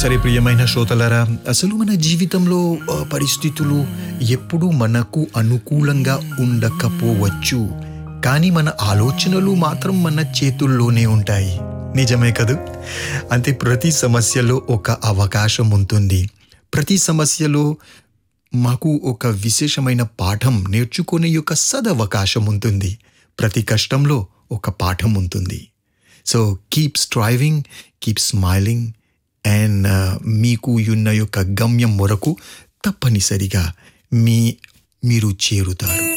సరే ప్రియమైన శ్రోతలారా అసలు మన జీవితంలో ఆ, పరిస్థితులు ఎప్పుడూ మనకు అనుకూలంగా ఉండకపోవచ్చు కానీ మన ఆలోచనలు మాత్రం మన చేతుల్లోనే ఉంటాయి నిజమే కదూ అంటే ప్రతి సమస్యలో ఒక అవకాశం ఉంటుంది ప్రతి సమస్యలో మాకు ఒక విశేషమైన పాఠం నేర్చుకునే యొక్క సదవకాశం ఉంటుంది ప్రతి కష్టంలో ఒక పాఠం ఉంటుంది so keep striving keep smiling and మీకు ఉన్న యొక్క గమ్యం వరకు తప్పనిసరిగా మీ మీరు చేరుతారు